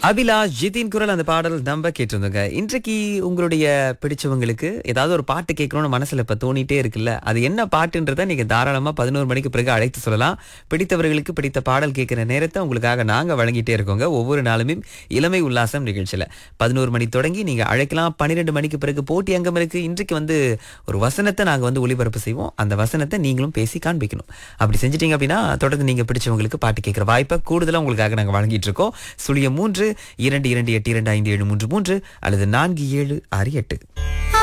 அபிலாஷ் ஜிதின் குரல் அந்த பாடல் நம்ம கேட்டிருந்தோங்க இன்றைக்கு உங்களுடைய பிடிச்சவங்களுக்கு ஏதாவது ஒரு பாட்டு கேட்கணும்னு மனசுல இப்ப தோணிட்டே இருக்குல்ல அது என்ன பாட்டுன்றதை நீங்க தாராளமா பதினோரு மணிக்கு பிறகு அழைத்து சொல்லலாம் பிடித்தவர்களுக்கு பிடித்த பாடல் கேட்கிற நேரத்தை உங்களுக்காக நாங்க வழங்கிட்டே இருக்கோங்க ஒவ்வொரு நாளுமே இளமை உல்லாசம் நிகழ்ச்சியில பதினோரு மணி தொடங்கி நீங்க அழைக்கலாம் பன்னிரெண்டு மணிக்கு பிறகு போட்டி அங்கம் இருக்கு இன்றைக்கு வந்து ஒரு வசனத்தை நாங்க வந்து ஒளிபரப்பு செய்வோம் அந்த வசனத்தை நீங்களும் பேசி காண்பிக்கணும் அப்படி செஞ்சிட்டீங்க அப்படின்னா தொடர்ந்து நீங்க பிடிச்சவங்களுக்கு பாட்டு கேட்கிற வாய்ப்பை கூடுதலா உங்களுக்காக நாங்க வழங்கிட்டு இருக்கோம் சுழியம் மூன்று இரண்டு இரண்டு எட்டு இரண்டு ஐந்து ஏழு மூன்று மூன்று அல்லது நான்கு ஏழு ஆறு எட்டு